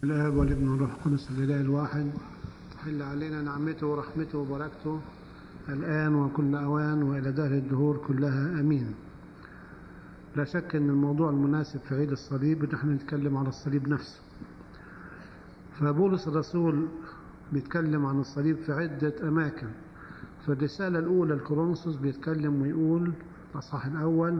الآب والابن والروح القدس الإله الواحد تحل علينا نعمته ورحمته وبركته الآن وكل أوان وإلى دهر الدهور كلها أمين لا شك أن الموضوع المناسب في عيد الصليب أن احنا نتكلم على الصليب نفسه فبولس الرسول بيتكلم عن الصليب في عدة أماكن في الرسالة الأولى الكورنثوس بيتكلم ويقول الأصحاح الأول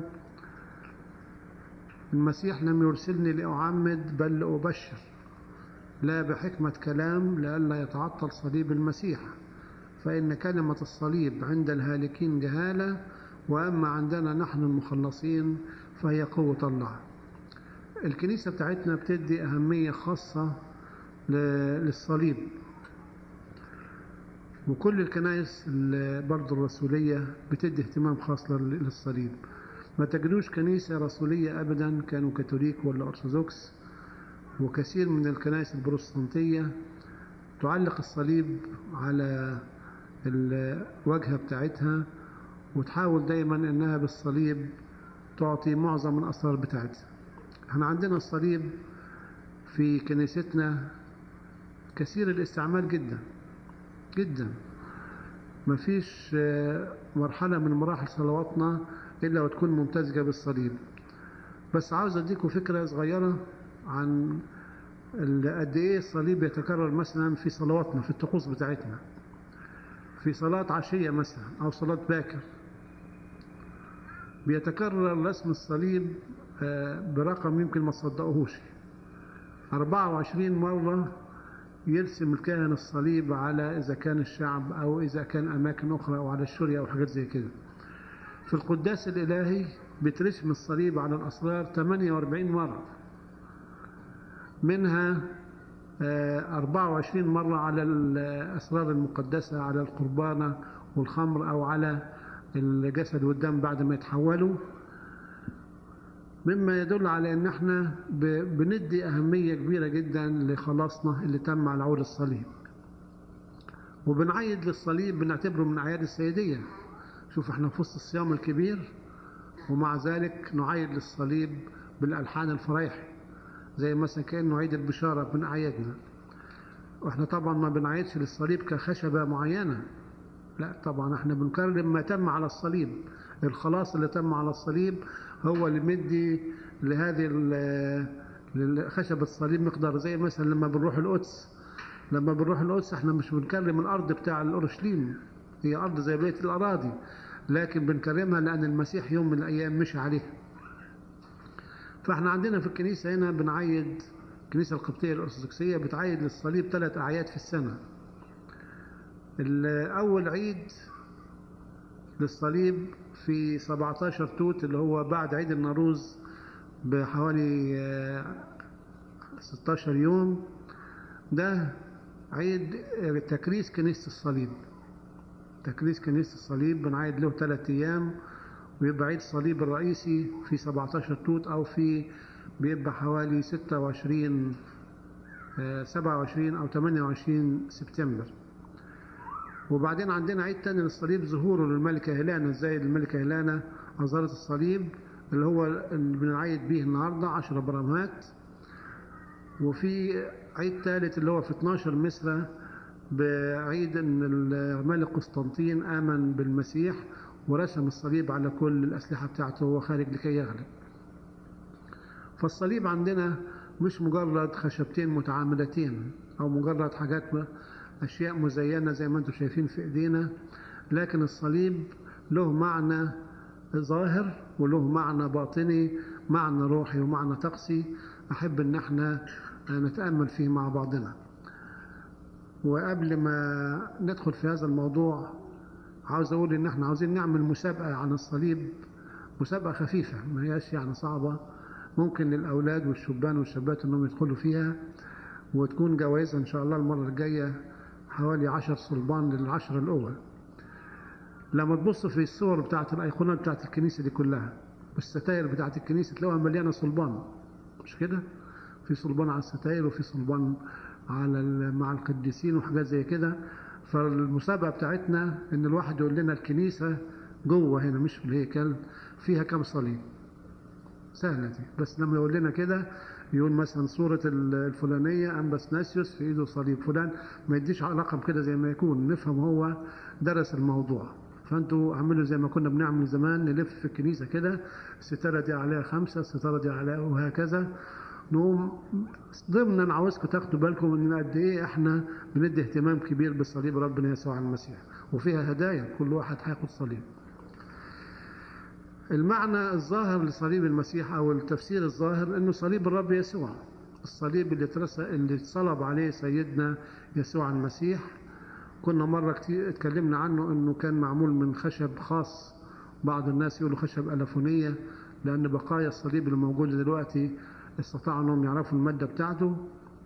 المسيح لم يرسلني لأعمد بل لأبشر لا بحكمة كلام لئلا يتعطل صليب المسيح فإن كلمة الصليب عند الهالكين جهالة وأما عندنا نحن المخلصين فهي قوة الله الكنيسة بتاعتنا بتدي أهمية خاصة للصليب وكل الكنائس برضه الرسولية بتدي اهتمام خاص للصليب ما تجدوش كنيسة رسولية أبدا كانوا كاثوليك ولا أرثوذكس وكثير من الكنائس البروتستانتية تعلق الصليب على الواجهة بتاعتها وتحاول دايما انها بالصليب تعطي معظم الاسرار بتاعتها احنا عندنا الصليب في كنيستنا كثير الاستعمال جدا جدا مفيش مرحلة من مراحل صلواتنا إلا وتكون ممتزجة بالصليب بس عاوز أديكم فكرة صغيرة عن قد إيه الصليب يتكرر مثلا في صلواتنا في الطقوس بتاعتنا في صلاة عشية مثلا أو صلاة باكر بيتكرر رسم الصليب برقم يمكن ما تصدقوهوش 24 مرة يرسم الكاهن الصليب على إذا كان الشعب أو إذا كان أماكن أخرى أو على الشرية أو حاجات زي كده في القداس الإلهي بترسم الصليب على الأسرار 48 مرة منها 24 مرة على الأسرار المقدسة على القربانة والخمر أو على الجسد والدم بعد ما يتحولوا مما يدل على ان احنا بندي اهمية كبيرة جدا لخلاصنا اللي تم على عود الصليب وبنعيد للصليب بنعتبره من اعياد السيدية شوف احنا في وسط الصيام الكبير ومع ذلك نعيد للصليب بالالحان الفرايح زي مثلا كانه عيد البشارة من اعيادنا واحنا طبعا ما بنعيدش للصليب كخشبة معينة لا طبعا احنا بنكرم ما تم على الصليب الخلاص اللي تم على الصليب هو اللي مدي لهذه خشب الصليب مقدار زي مثلا لما بنروح القدس لما بنروح القدس احنا مش بنكرم الارض بتاع الاورشليم هي ارض زي بقيه الاراضي لكن بنكرمها لان المسيح يوم من الايام مشي عليها فاحنا عندنا في الكنيسه هنا بنعيد الكنيسه القبطيه الارثوذكسيه بتعيد للصليب ثلاث اعياد في السنه اول عيد للصليب في 17 توت اللي هو بعد عيد النوروز بحوالي 16 يوم ده عيد تكريس كنيسة الصليب تكريس كنيسة الصليب بنعيد له ثلاث أيام ويبقى عيد الصليب الرئيسي في 17 توت أو في بيبقى حوالي 26 27 أو 28 سبتمبر وبعدين عندنا عيد تاني للصليب ظهوره للملكة هيلانا ازاي الملكة هيلانا أظهرت الصليب اللي هو اللي بنعيد بيه النهاردة 10 برامات وفي عيد ثالث اللي هو في 12 مصر بعيد ان الملك قسطنطين آمن بالمسيح ورسم الصليب على كل الأسلحة بتاعته وهو خارج لكي يغلب فالصليب عندنا مش مجرد خشبتين متعامدتين أو مجرد حاجات أشياء مزينة زي ما أنتم شايفين في إيدينا لكن الصليب له معنى ظاهر وله معنى باطني معنى روحي ومعنى طقسي أحب أن احنا نتأمل فيه مع بعضنا وقبل ما ندخل في هذا الموضوع عاوز أقول إن احنا عاوزين نعمل مسابقة عن الصليب مسابقة خفيفة ما هياش يعني صعبة ممكن للأولاد والشبان والشابات أنهم يدخلوا فيها وتكون جوائزها إن شاء الله المرة الجاية حوالي عشر صلبان للعشر الأول لما تبص في الصور بتاعت الأيقونات بتاعت الكنيسة دي كلها والستاير بتاعت الكنيسة تلاقوها مليانة صلبان مش كده؟ في صلبان على الستاير وفي صلبان على مع القديسين وحاجات زي كده فالمسابقة بتاعتنا إن الواحد يقول لنا الكنيسة جوه هنا مش في الهيكل فيها كم صليب سهلة دي بس لما يقول لنا كده يقول مثلا صورة الفلانية أنبس ناسيوس في إيده صليب فلان ما يديش رقم كده زي ما يكون نفهم هو درس الموضوع فانتوا اعملوا زي ما كنا بنعمل زمان نلف في الكنيسة كده الستارة دي عليها خمسة الستارة دي عليها وهكذا نقوم ضمنا عاوزكم تاخدوا بالكم ان قد ايه احنا بندي اهتمام كبير بصليب ربنا يسوع المسيح وفيها هدايا كل واحد هياخد صليب المعنى الظاهر لصليب المسيح او التفسير الظاهر انه صليب الرب يسوع الصليب اللي ترس اللي اتصلب عليه سيدنا يسوع المسيح كنا مرة كتير اتكلمنا عنه انه كان معمول من خشب خاص بعض الناس يقولوا خشب ألفونية لأن بقايا الصليب اللي موجودة دلوقتي استطاعوا انهم يعرفوا المادة بتاعته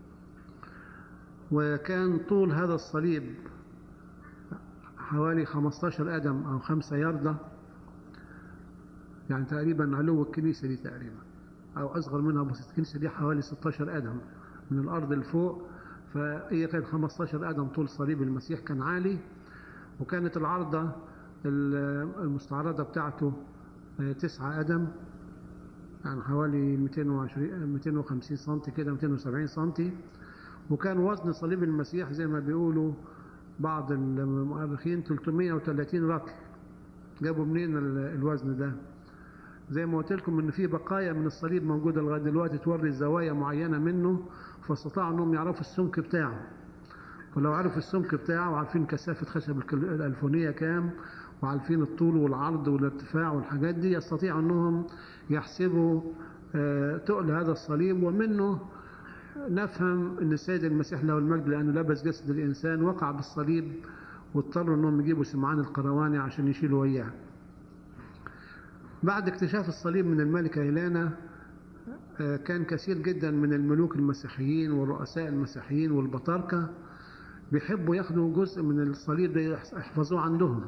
وكان طول هذا الصليب حوالي 15 قدم أو 5 ياردة يعني تقريبا علو الكنيسة دي تقريبا أو أصغر منها بسيط الكنيسة دي حوالي 16 قدم من الأرض لفوق فهي كانت 15 قدم طول صليب المسيح كان عالي وكانت العرضة المستعرضة بتاعته تسعة قدم يعني حوالي 220 250 سم كده 270 سم وكان وزن صليب المسيح زي ما بيقولوا بعض المؤرخين 330 رطل جابوا منين الوزن ده زي ما قلت لكم ان في بقايا من الصليب موجوده لغايه دلوقتي توري زوايا معينه منه فاستطاعوا انهم يعرفوا السمك بتاعه فلو عرفوا السمك بتاعه وعارفين كثافه خشب الالفونيه كام وعارفين الطول والعرض والارتفاع والحاجات دي يستطيعوا انهم يحسبوا تقل هذا الصليب ومنه نفهم ان السيد المسيح له المجد لانه لبس جسد الانسان وقع بالصليب واضطروا انهم يجيبوا سمعان القرواني عشان يشيلوا اياه بعد اكتشاف الصليب من الملكة هيلانا كان كثير جدا من الملوك المسيحيين والرؤساء المسيحيين والبطاركة بيحبوا ياخدوا جزء من الصليب ده يحفظوه عندهم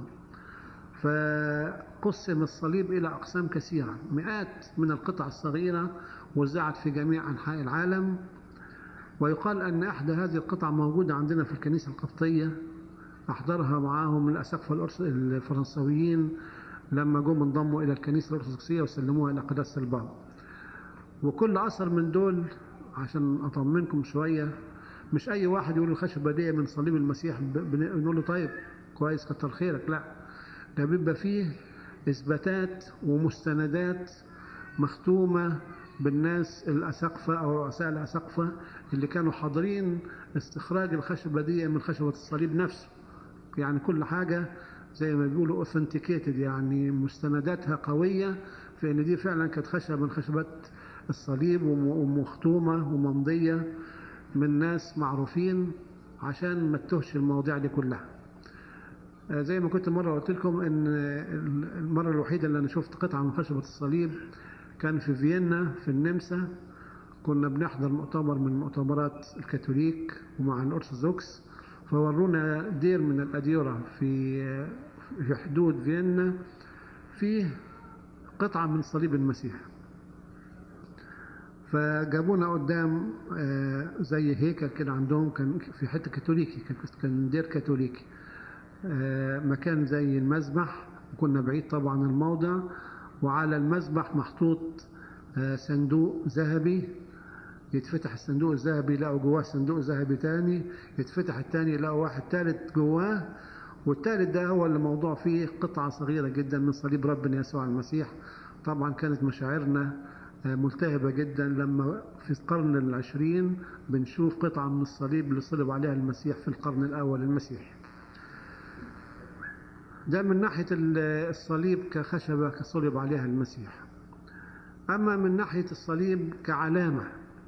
فقسم الصليب إلى أقسام كثيرة مئات من القطع الصغيرة وزعت في جميع أنحاء العالم ويقال أن إحدى هذه القطع موجودة عندنا في الكنيسة القبطية أحضرها معاهم الأساقفة الفرنسويين لما جم انضموا إلى الكنيسة الأرثوذكسية وسلموها إلى قداسة البابا وكل أثر من دول عشان أطمنكم شوية مش أي واحد يقول الخشبة دي من صليب المسيح بنقول له طيب كويس كتر خيرك لا ده بيبقى فيه إثباتات ومستندات مختومة بالناس الأساقفة أو رؤساء الأساقفة اللي كانوا حاضرين استخراج الخشبة دي من خشبة الصليب نفسه يعني كل حاجة زي ما بيقولوا اوثنتيكيتد يعني مستنداتها قوية في ان دي فعلا كانت خشبة من خشبات الصليب ومختومة وممضية من ناس معروفين عشان ما تتوهش المواضيع دي كلها زي ما كنت مرة قلت لكم ان المرة الوحيدة اللي انا شفت قطعة من خشبة الصليب كان في فيينا في النمسا كنا بنحضر مؤتمر من مؤتمرات الكاثوليك ومع الأرثوذكس فورونا دير من الأديرة في في حدود فيينا فيه قطعة من صليب المسيح فجابونا قدام زي هيكل كده عندهم كان في حتة كاثوليكي كان دير كاثوليكي مكان زي المذبح وكنا بعيد طبعا الموضع وعلى المذبح محطوط صندوق ذهبي يتفتح الصندوق الذهبي يلاقوا جواه صندوق ذهبي تاني يتفتح التاني يلاقوا واحد تالت جواه والتالت ده هو اللي موضوع فيه قطعة صغيرة جدا من صليب ربنا يسوع المسيح طبعا كانت مشاعرنا ملتهبة جدا لما في القرن العشرين بنشوف قطعة من الصليب اللي صلب عليها المسيح في القرن الأول المسيحي ده من ناحية الصليب كخشبة كصلب عليها المسيح أما من ناحية الصليب كعلامة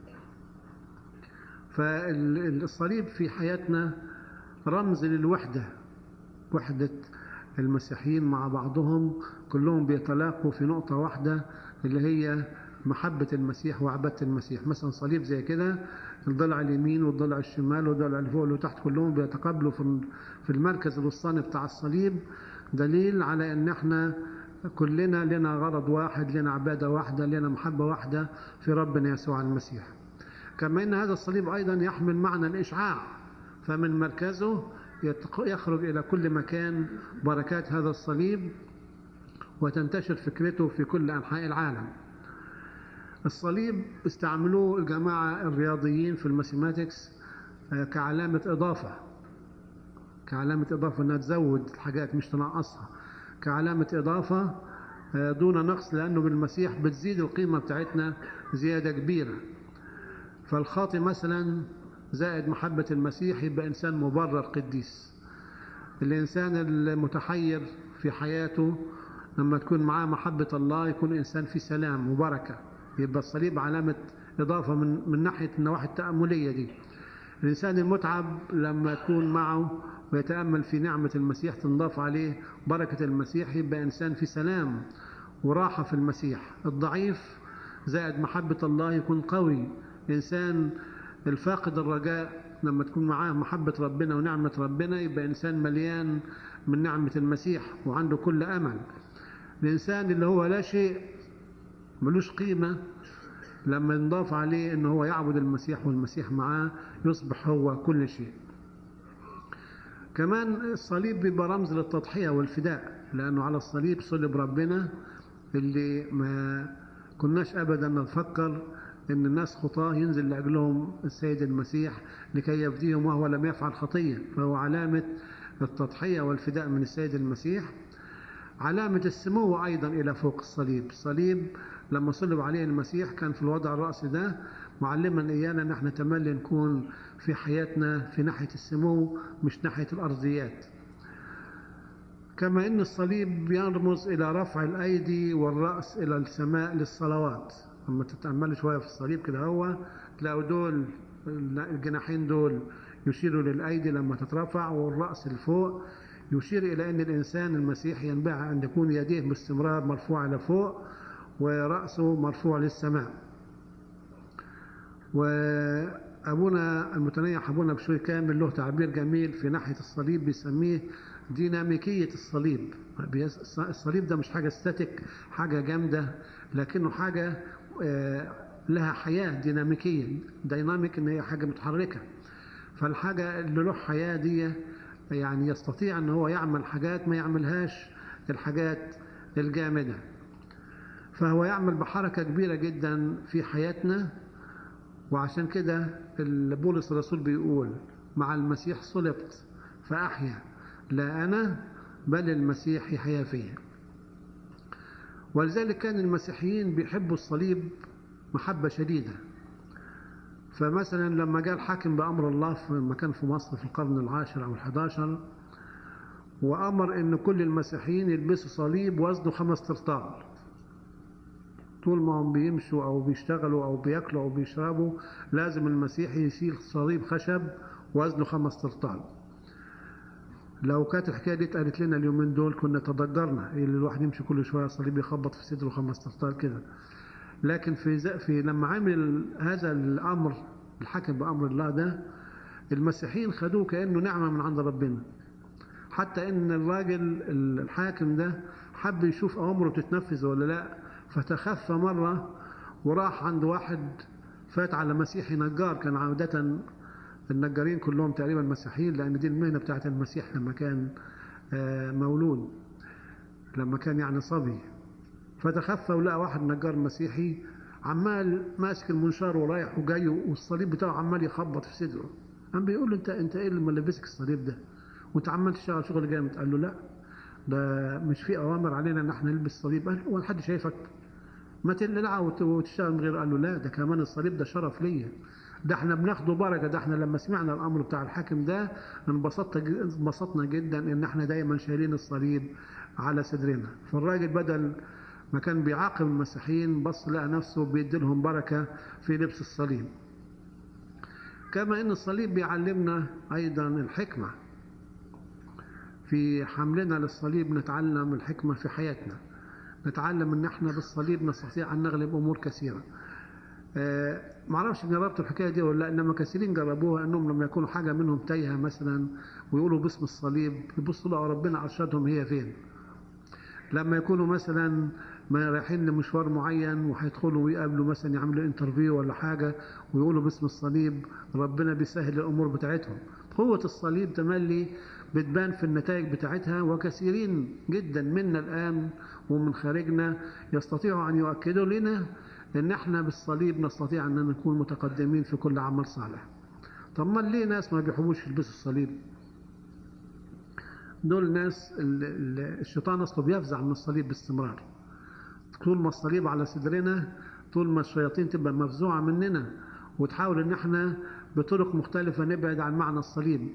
فالصليب في حياتنا رمز للوحدة وحدة المسيحيين مع بعضهم كلهم بيتلاقوا في نقطة واحدة اللي هي محبة المسيح وعبادة المسيح مثلا صليب زي كده الضلع اليمين والضلع الشمال والضلع اللي فوق واللي تحت كلهم بيتقابلوا في المركز الوسطاني بتاع الصليب دليل على ان احنا كلنا لنا غرض واحد لنا عبادة واحدة لنا محبة واحدة في ربنا يسوع المسيح كما ان هذا الصليب ايضا يحمل معنى الاشعاع فمن مركزه يخرج الى كل مكان بركات هذا الصليب وتنتشر فكرته في كل انحاء العالم الصليب استعملوه الجماعة الرياضيين في الماثيماتكس آه، كعلامة إضافة كعلامة إضافة إنها تزود الحاجات مش تنقصها كعلامة إضافة آه، دون نقص لأنه بالمسيح بتزيد القيمة بتاعتنا زيادة كبيرة فالخاطي مثلا زائد محبة المسيح يبقى إنسان مبرر قديس الإنسان المتحير في حياته لما تكون معاه محبة الله يكون إنسان في سلام وبركة يبقى الصليب علامة إضافة من, من ناحية النواحي التأملية دي الإنسان المتعب لما يكون معه ويتأمل في نعمة المسيح تنضاف عليه بركة المسيح يبقى إنسان في سلام وراحة في المسيح الضعيف زائد محبة الله يكون قوي إنسان الفاقد الرجاء لما تكون معاه محبة ربنا ونعمة ربنا يبقى إنسان مليان من نعمة المسيح وعنده كل أمل الإنسان اللي هو لا شيء ملوش قيمة لما ينضاف عليه أنه هو يعبد المسيح والمسيح معاه يصبح هو كل شيء كمان الصليب بيبقى رمز للتضحية والفداء لأنه على الصليب صلب ربنا اللي ما كناش أبدا نفكر أن الناس خطاه ينزل لأجلهم السيد المسيح لكي يفديهم وهو لم يفعل خطية فهو علامة التضحية والفداء من السيد المسيح علامة السمو أيضا إلى فوق الصليب الصليب لما صلب عليه المسيح كان في الوضع الرأسي ده معلما إيانا أن احنا تملي نكون في حياتنا في ناحية السمو مش ناحية الأرضيات كما أن الصليب يرمز إلى رفع الأيدي والرأس إلى السماء للصلوات لما تتأمل شوية في الصليب كده هو تلاقوا دول الجناحين دول يشيروا للأيدي لما تترفع والرأس لفوق يشير إلى أن الإنسان المسيحي ينبغي أن يكون يديه باستمرار مرفوعة لفوق ورأسه مرفوع للسماء وأبونا المتنيح أبونا بشوي كامل له تعبير جميل في ناحية الصليب بيسميه ديناميكية الصليب الصليب ده مش حاجة ستاتيك حاجة جامدة لكنه حاجة لها حياة ديناميكية ديناميك إن هي حاجة متحركة فالحاجة اللي له حياة دي يعني يستطيع أن هو يعمل حاجات ما يعملهاش الحاجات الجامدة فهو يعمل بحركة كبيرة جدا في حياتنا وعشان كده بولس الرسول بيقول مع المسيح صلبت فأحيا لا أنا بل المسيح يحيا فيا ولذلك كان المسيحيين بيحبوا الصليب محبة شديدة فمثلا لما جاء الحاكم بأمر الله في مكان في مصر في القرن العاشر أو الحداشر وأمر أن كل المسيحيين يلبسوا صليب وزنه خمس ترطال طول ما هم بيمشوا أو بيشتغلوا أو بياكلوا أو بيشربوا لازم المسيحي يشيل صليب خشب وزنه خمس ترطال لو كانت الحكايه دي اتقالت لنا اليومين دول كنا تضجرنا اللي الواحد يمشي كل شويه صليب يخبط في صدره خمس ترطال كده لكن في في لما عمل هذا الامر الحكم بامر الله ده المسيحيين خدوه كانه نعمه من عند ربنا حتى ان الراجل الحاكم ده حب يشوف اوامره تتنفذ ولا لا فتخفى مره وراح عند واحد فات على مسيحي نجار كان عاده النجارين كلهم تقريبا مسيحيين لان دي المهنه بتاعت المسيح لما كان مولود لما كان يعني صبي فتخفى ولقى واحد نجار مسيحي عمال ماسك المنشار ورايح وجاي والصليب بتاعه عمال يخبط في صدره قام بيقول له انت انت ايه اللي ملبسك الصليب ده وانت عمال تشتغل شغل جامد قال له لا ده مش في اوامر علينا ان احنا نلبس صليب قال هو حد شايفك ما تقلع وتشتغل من غير قال له لا ده كمان الصليب ده شرف ليا ده احنا بناخده بركه ده احنا لما سمعنا الامر بتاع الحاكم ده انبسطت انبسطنا جدا ان احنا دايما شايلين الصليب على صدرنا فالراجل بدل ما كان بيعاقب المسيحيين بص لقى نفسه بيدي لهم بركه في لبس الصليب كما ان الصليب بيعلمنا ايضا الحكمه في حملنا للصليب نتعلم الحكمه في حياتنا نتعلم ان احنا بالصليب نستطيع ان نغلب امور كثيره أه ما اعرفش جربت الحكايه دي ولا لا انما كثيرين جربوها انهم لما يكونوا حاجه منهم تايهه مثلا ويقولوا باسم الصليب يبصوا لقوا ربنا ارشدهم هي فين لما يكونوا مثلا ما رايحين لمشوار معين وهيدخلوا ويقابلوا مثلا يعملوا انترفيو ولا حاجه ويقولوا باسم الصليب ربنا بيسهل الامور بتاعتهم قوه الصليب تملي بتبان في النتائج بتاعتها وكثيرين جدا منا الان ومن خارجنا يستطيعوا ان يؤكدوا لنا ان احنا بالصليب نستطيع ان نكون متقدمين في كل عمل صالح طب ما ليه ناس ما بيحبوش يلبسوا الصليب دول ناس ال- ال- الشيطان اصله بيفزع من الصليب باستمرار طول ما الصليب على صدرنا طول ما الشياطين تبقى مفزوعة مننا وتحاول ان احنا بطرق مختلفة نبعد عن معنى الصليب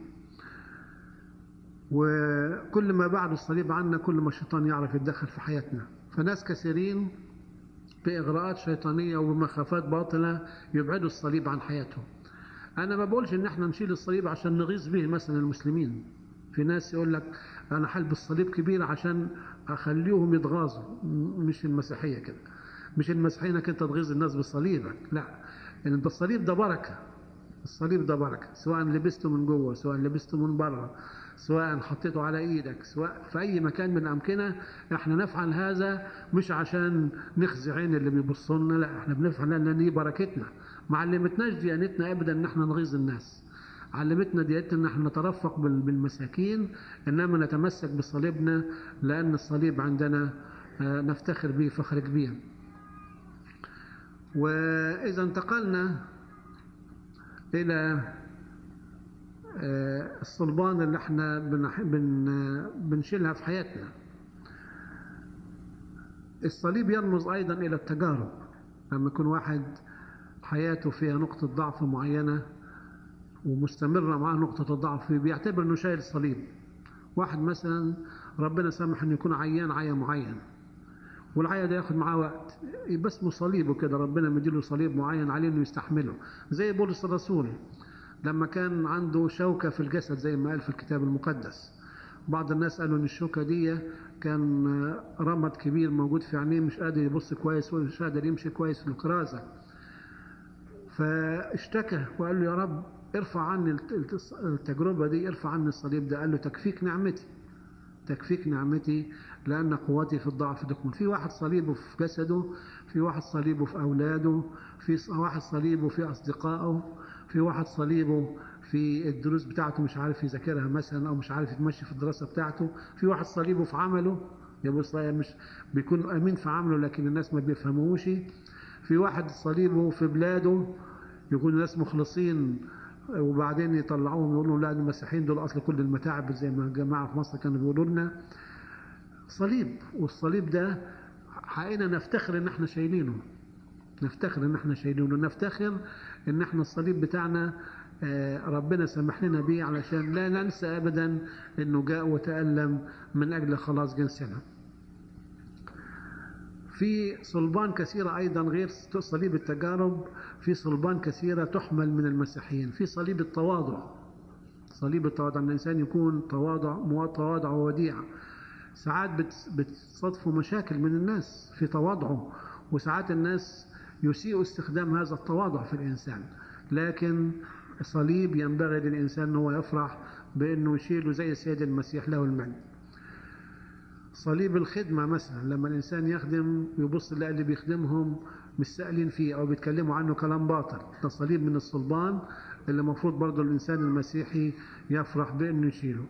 وكل ما بعد الصليب عنا كل ما الشيطان يعرف يتدخل في حياتنا فناس كثيرين بإغراءات شيطانية ومخافات باطلة يبعدوا الصليب عن حياتهم أنا ما بقولش إن إحنا نشيل الصليب عشان نغيظ به مثلا المسلمين في ناس يقول لك أنا هلبس صليب كبير عشان أخليهم يتغاظوا م- مش المسيحية كده مش المسيحية إنك أنت تغيظ الناس بصليبك لا إن الصليب ده بركة الصليب ده بركة سواء لبسته من جوه سواء لبسته من بره سواء حطيته على ايدك سواء في اي مكان من الامكنه احنا نفعل هذا مش عشان نخزي عين اللي بيبصوا لنا لا احنا بنفعل لان دي بركتنا ما علمتناش ديانتنا ابدا ان احنا نغيظ الناس علمتنا ديانتنا ان احنا نترفق بال- بالمساكين انما نتمسك بصليبنا لان الصليب عندنا آه، نفتخر به فخر كبير واذا انتقلنا الى آه، الصلبان اللي احنا بنح- بن آه، بنشيلها في حياتنا الصليب يرمز ايضا الى التجارب لما يكون واحد حياته فيها نقطة ضعف معينة ومستمرة معاه نقطة الضعف بيعتبر انه شايل صليب واحد مثلا ربنا سامح انه يكون عيان عيا معين والعيا ده ياخد معاه وقت يبقى اسمه صليبه كده ربنا مديله صليب معين عليه انه يستحمله زي بولس الرسول لما كان عنده شوكة في الجسد زي ما قال في الكتاب المقدس بعض الناس قالوا ان الشوكة دي كان رمد كبير موجود في عينيه مش قادر يبص كويس ومش قادر يمشي كويس في الكرازة فاشتكى وقال له يا رب ارفع عني الت- الت- التجربة دي ارفع عني الصليب ده قال له تكفيك نعمتي تكفيك نعمتي لأن قوتي في الضعف تكمن في واحد صليبه في جسده في واحد صليبه في أولاده في ص- واحد صليبه في أصدقائه في واحد صليبه في الدروس بتاعته مش عارف يذاكرها مثلا أو مش عارف يتمشي في الدراسة بتاعته في واحد صليبه في عمله يبص مش بيكون أمين في عمله لكن الناس ما بيفهموش في واحد صليبه في بلاده يكون الناس مخلصين وبعدين يطلعوهم يقولوا لا المسيحيين دول اصل كل المتاعب زي ما الجماعه في مصر كانوا بيقولوا لنا صليب والصليب ده حقيقة نفتخر ان احنا شايلينه نفتخر ان احنا شايلينه نفتخر ان احنا الصليب بتاعنا آه، ربنا سمح لنا بيه علشان لا ننسى ابدا انه جاء وتألم من اجل خلاص جنسنا في صلبان كثيرة أيضا غير صليب التجارب في صلبان كثيرة تحمل من المسيحيين في صليب التواضع صليب التواضع أن الإنسان يكون تواضع مو- تواضع ووديع ساعات بت- بتصادفوا مشاكل من الناس في تواضعه وساعات الناس يسيء استخدام هذا التواضع في الإنسان لكن صليب ينبغي للإنسان أنه يفرح بأنه يشيله زي السيد المسيح له المجد صليب الخدمة مثلا لما الإنسان يخدم يبص يلاقي اللي بيخدمهم مش سائلين فيه أو بيتكلموا عنه كلام باطل ده صليب من الصلبان اللي المفروض برضه الإنسان المسيحي يفرح بأنه يشيله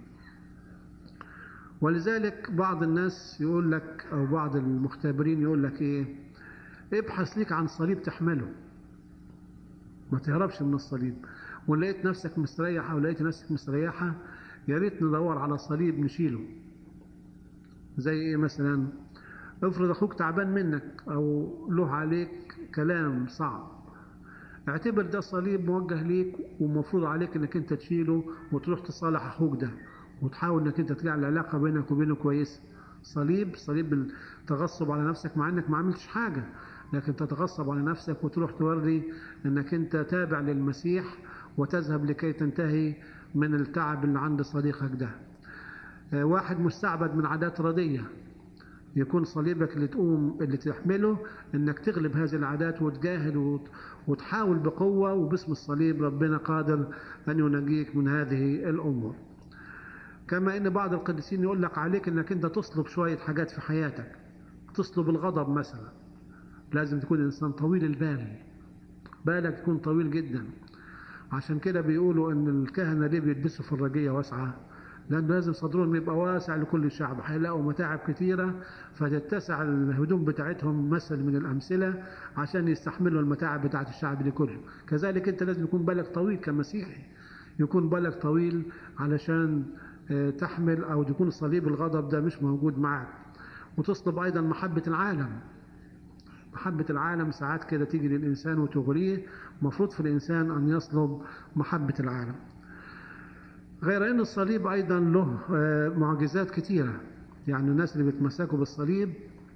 ولذلك بعض الناس يقول لك أو بعض المختبرين يقول لك إيه ابحث ليك عن صليب تحمله ما تهربش من الصليب وإن لقيت نفسك مستريح أو لقيت نفسك مستريحة يا ريت ندور على صليب نشيله زي ايه مثلا افرض اخوك تعبان منك او له عليك كلام صعب اعتبر ده صليب موجه ليك ومفروض عليك انك انت تشيله وتروح تصالح اخوك ده وتحاول انك انت تجعل العلاقه بينك وبينه كويسه صليب صليب التغصب على نفسك مع انك ما عملتش حاجه لكن تتغصب على نفسك وتروح توري انك انت تابع للمسيح وتذهب لكي تنتهي من التعب اللي عند صديقك ده آه، واحد مستعبد من عادات ردية يكون صليبك اللي تقوم اللي تحمله انك تغلب هذه العادات وتجاهد وت- وتحاول بقوة وباسم الصليب ربنا قادر ان ينجيك من هذه الامور كما ان بعض القديسين يقول لك عليك انك انت تصلب شوية حاجات في حياتك تصلب الغضب مثلا لازم تكون انسان طويل البال بالك يكون طويل جدا عشان كده بيقولوا ان الكهنة ليه بيلبسوا فراجية واسعة لأن لازم صدرهم يبقى واسع لكل الشعب هيلاقوا متاعب كتيرة فتتسع الهدوم بتاعتهم مثل من الأمثلة عشان يستحملوا المتاعب بتاعت الشعب دي كله كذلك أنت لازم يكون بالك طويل كمسيحي يكون بالك طويل علشان تحمل أو يكون صليب الغضب ده مش موجود معك وتصلب أيضا محبة العالم محبة العالم ساعات كده تيجي للإنسان وتغريه مفروض في الإنسان أن يصلب محبة العالم غير أن الصليب أيضا له معجزات كثيرة يعني الناس اللي بيتمسكوا بالصليب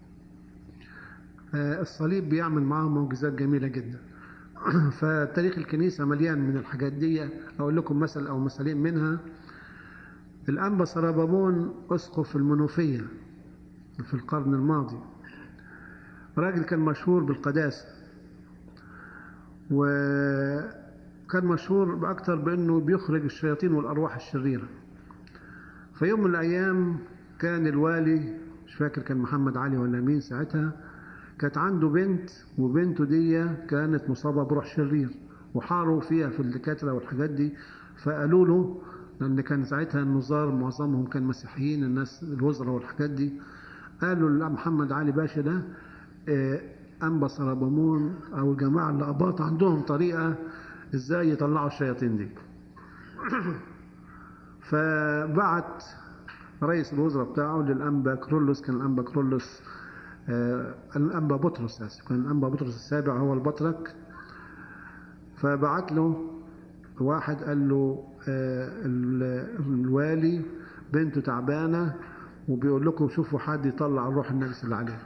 الصليب بيعمل معاهم معجزات جميلة جدا فتاريخ الكنيسة مليان من الحاجات دي أقول لكم مثل أو مثالين منها الأنبا سرابامون أسقف المنوفية في القرن الماضي راجل كان مشهور بالقداسة وكان مشهور بأكثر بأنه بيخرج الشياطين والأرواح الشريرة في يوم من الأيام كان الوالي مش فاكر كان محمد علي ولا مين ساعتها كانت عنده بنت وبنته دي كانت مصابة بروح شرير وحاروا فيها في الدكاترة والحاجات دي فقالوا له لأن كان ساعتها النظار معظمهم كان مسيحيين الناس الوزراء والحاجات دي قالوا لمحمد علي باشا ده أنبا سرابامون أو الجماعة اللي أباط عندهم طريقة إزاي يطلعوا الشياطين دي فبعت رئيس الوزراء بتاعه للأنبا كرولوس كان الأنبا كرولوس آه الأنبا بطرس آسف كان الأنبا بطرس السابع هو البطرك فبعت له واحد قال له آه الوالي بنته تعبانة وبيقول لكم شوفوا حد يطلع الروح النجس اللي عليها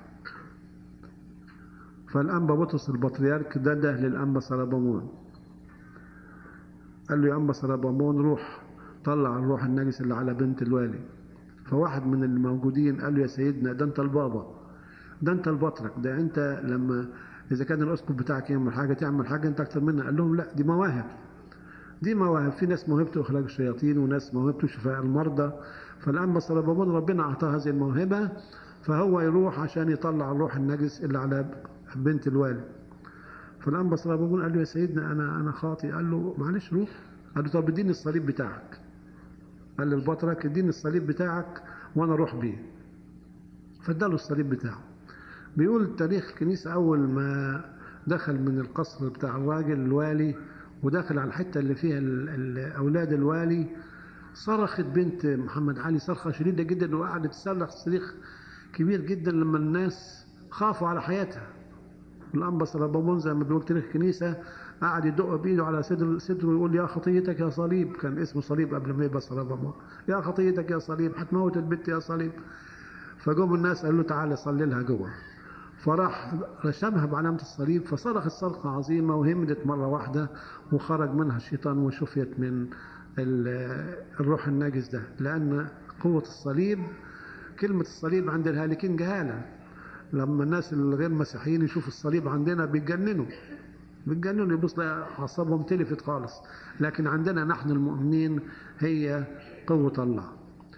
فالأنبا بطرس البطريرك ده ده للأنبا سرابامون قال له يا أنبا سرابامون روح طلع الروح النجس اللي على بنت الوالي فواحد من الموجودين قال له يا سيدنا ده انت البابا ده انت البطرك ده انت لما اذا كان الاسقف بتاعك يعمل حاجه تعمل حاجه انت اكتر منها قال لهم لا دي مواهب دي مواهب في ناس موهبته اخراج الشياطين وناس موهبته شفاء المرضى فالان صلبابون ربنا اعطاه هذه الموهبه فهو يروح عشان يطلع الروح النجس اللي على بنت الوالي فالان صلبابون قال له يا سيدنا انا انا خاطي قال له معلش روح قال له طب اديني الصليب بتاعك قال للبطرك اديني الصليب بتاعك وانا اروح بيه فاداله الصليب بتاعه بيقول تاريخ الكنيسة أول ما دخل من القصر بتاع الراجل الوالي ودخل على الحتة اللي فيها أولاد الوالي صرخت بنت محمد علي صرخة شديدة جدا وقعدت تصرخ صريخ كبير جدا لما الناس خافوا على حياتها الأنبا صلبابون زي ما بيقول تاريخ الكنيسة قعد يدق بإيده على صدر صدره ويقول يا خطيتك يا صليب كان اسمه صليب قبل ما يبقى صلبابون يا خطيتك يا صليب هتموت البنت يا صليب فجم الناس قالوا له تعالى صلي لها جوه فراح رشمها بعلامة الصليب فصرخت صرخة عظيمة وهمدت مرة واحدة وخرج منها الشيطان وشفيت من الروح النجس ده لأن قوة الصليب كلمة الصليب عند الهالكين جهالة لما الناس الغير مسيحيين يشوفوا الصليب عندنا بيتجننوا بيتجننوا يبص أعصابهم تلفت خالص لكن عندنا نحن المؤمنين هي قوة الله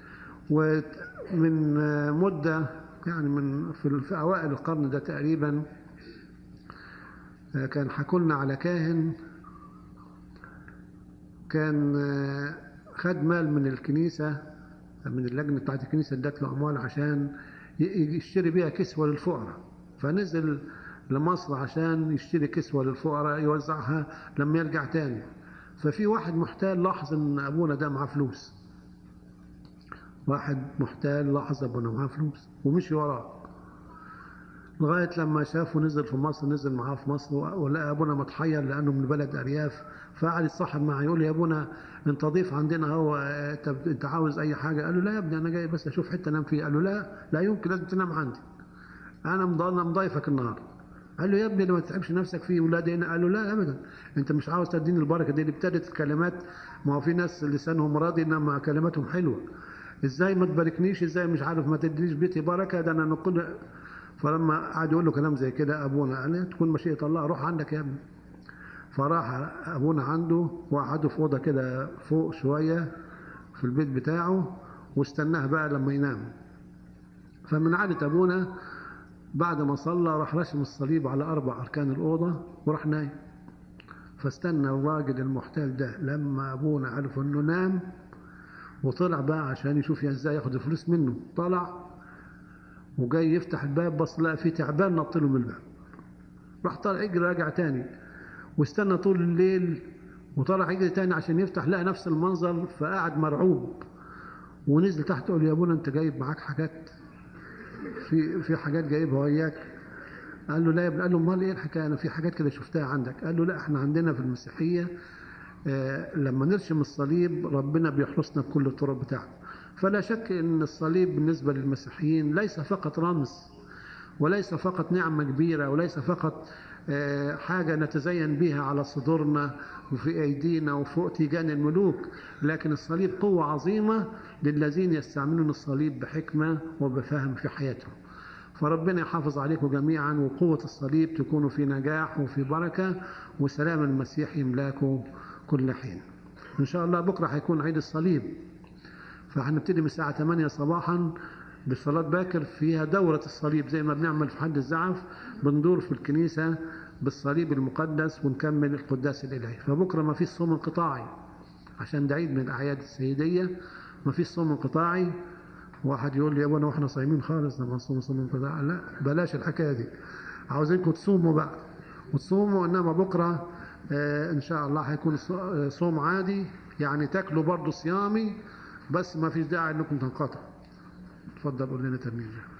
ومن مدة يعني من في, في أوائل القرن ده تقريبا كان حكولنا على كاهن كان خد مال من الكنيسة من اللجنة بتاعت الكنيسة ادت له أموال عشان يشتري بيها كسوة للفقراء فنزل لمصر عشان يشتري كسوة للفقراء يوزعها لما يرجع تاني ففي واحد محتال لاحظ ان ابونا ده معاه فلوس واحد محتال لاحظ ابونا معاه فلوس ومشي وراه لغاية لما شافه نزل في مصر نزل معاه في مصر ولقى أبونا متحير لأنه من بلد أرياف فقعد يتصاحب معاه يقول يا أبونا أنت ضيف عندنا هو أنت عاوز أي حاجة قال له لا يا ابني أنا جاي بس أشوف حتة أنام فيها قال له لا لا يمكن لازم تنام عندي أنا مضيفك النهاردة قال له يا ابني ما تتعبش نفسك في ولادي هنا قال له لا ابدا انت مش عاوز تديني البركه دي اللي ابتدت الكلمات ما هو في ناس لسانهم راضي انما كلماتهم حلوه ازاي ما تباركنيش ازاي مش عارف ما تدينيش بيتي بركه ده انا نقول فلما قعد يقول له كلام زي كده ابونا قال تكون مشيئه الله روح عندك يا ابني فراح ابونا عنده وقعده في اوضه كده فوق شويه في البيت بتاعه واستناه بقى لما ينام فمن عادة ابونا بعد ما صلى راح رشم الصليب على اربع اركان الاوضه وراح نايم فاستنى الراجل المحتال ده لما ابونا عرف انه نام وطلع بقى عشان يشوف ازاي ياخد الفلوس منه طلع وجاي يفتح الباب بص لقى في تعبان نط له من الباب راح طالع يجري راجع تاني واستنى طول الليل وطلع يجري تاني عشان يفتح لقى نفس المنظر فقعد مرعوب ونزل تحت قال يا ابونا انت جايب معاك حاجات في في حاجات جايبها وياك قال له لا يا ابني قال له امال ايه الحكايه انا في حاجات كده شفتها عندك قال له لا احنا عندنا في المسيحيه آه لما نرسم الصليب ربنا بيحرسنا بكل الطرق بتاعته فلا شك ان الصليب بالنسبه للمسيحيين ليس فقط رمز وليس فقط نعمه كبيره وليس فقط آه حاجه نتزين بها على صدورنا وفي ايدينا وفوق تيجان الملوك لكن الصليب قوه عظيمه للذين يستعملون الصليب بحكمه وبفهم في حياتهم فربنا يحافظ عليكم جميعا وقوة الصليب تكونوا في نجاح وفي بركة وسلام المسيح يملاكم كل حين إن شاء الله بكرة هيكون عيد الصليب فهنبتدي من الساعة 8 صباحا بصلاة باكر فيها دورة الصليب زي ما بنعمل في حد الزعف بندور في الكنيسة بالصليب المقدس ونكمل القداس الإلهي فبكرة ما فيش صوم انقطاعي عشان ده عيد من الأعياد السيدية ما فيش صوم انقطاعي واحد يقول لي يا ابونا واحنا صايمين خالص لما نصوم صوم انقطاع لا بلاش الحكايه دي عاوزينكم تصوموا بقى وتصوموا انما بكره آه ان شاء الله هيكون صوم عادي يعني تاكلوا برضه صيامي بس ما فيش داعي انكم تنقطعوا اتفضل قول لنا ترنيمه